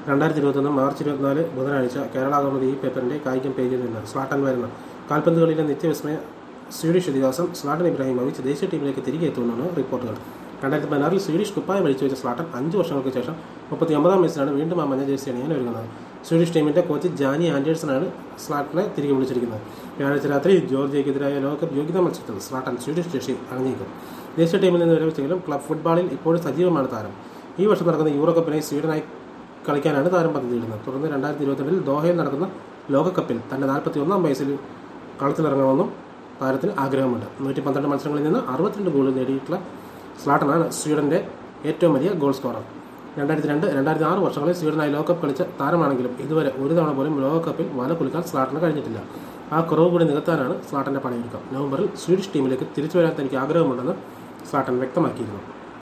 രണ്ടായിരത്തി ഇരുപത്തൊന്ന് മാർച്ച് ഇരുപത്തിനാല് ബുധനാഴ്ച കേരള കൗമുദി ഈ പേപ്പറിന്റെ കായികം പേജിൽ നിന്ന് സ്ലാട്ടൻ വരുന്ന കാൽപന്ത് കളിയിലെ നിത്യവിസ്മയ സ്വീഡിഷ് ഇതിഹാസം സ്ലാട്ടൻ ഇബ്രാഹിമോവിച്ച് ദേശീയ ടീമിലേക്ക് തിരികെ എത്തുമെന്നാണ് റിപ്പോർട്ടുകൾ രണ്ടായിരത്തി പതിനാറിൽ സ്വീഡിഷ് കുപ്പായം അടിച്ചു വെച്ച സ്ലാട്ടൻ അഞ്ച് വർഷങ്ങൾക്ക് ശേഷം മുപ്പത്തി ഒമ്പതാം വയസ്സിലാണ് വീണ്ടും ആ മഞ്ഞ ജേഴ്സി അണിയാൻ ഒരുങ്ങുന്നത് സ്വീഡിഷ് ടീമിന്റെ കോച്ച് ജാനി ആൻഡേഴ്സണാണ് സ്ലാട്ടനെ തിരികെ വിളിച്ചിരിക്കുന്നത് വ്യാഴാഴ്ച രാത്രി ജോർജിയക്കെതിരായ ലോകകപ്പ് യോഗ്യതാ മത്സരത്തിൽ സ്ലാട്ടൻ സ്വീഡിഷ് ജേഴ്സി അണിഞ്ഞേക്കും ദേശീയ ടീമിൽ നിന്ന് വിരമിച്ചെങ്കിലും ക്ലബ് ഫുട്ബോളിൽ ഇപ്പോഴും സജീവമാണ് താരം ഈ വർഷം നടക്കുന്ന യൂറോ കപ്പിനായി സ്വീഡനായി കളിക്കാനാണ് താരം പദ്ധതിയിടുന്നത് തുടർന്ന് രണ്ടായിരത്തി ഇരുപത്തിരണ്ടിൽ ദോഹയിൽ നടക്കുന്ന ലോകകപ്പിൽ തന്റെ നാൽപ്പത്തി ഒന്നാം വയസ്സിൽ കളത്തിലിറങ്ങണമെന്നും താരത്തിന് ആഗ്രഹമുണ്ട് നൂറ്റി പന്ത്രണ്ട് മത്സരങ്ങളിൽ നിന്ന് അറുപത്തിരണ്ട് ഗോൾ നേടിയിട്ടുള്ള സ്ലാട്ടനാണ് സ്വീഡന്റെ ഏറ്റവും വലിയ ഗോൾ സ്കോറർ രണ്ടായിരത്തി രണ്ട് രണ്ടായിരത്തി ആറ് വർഷങ്ങളിൽ സ്വീഡനായി ലോകകപ്പ് കളിച്ച താരമാണെങ്കിലും ഇതുവരെ ഒരു തവണ പോലും ലോകകപ്പിൽ വല കുലുക്കാൻ സ്ലാട്ടന് കഴിഞ്ഞിട്ടില്ല ആ കുറവ് കൂടി നികത്താനാണ് സ്ലാട്ടന്റെ പണിയൊരുക്കം നവംബറിൽ സ്വീഡിഷ് ടീമിലേക്ക് തിരിച്ചു വരാൻ തനിക്ക് ആഗ്രഹമുണ്ടെന്ന് സ്ലാട്ടൻ വ്യക്തമാക്കിയിരുന്നു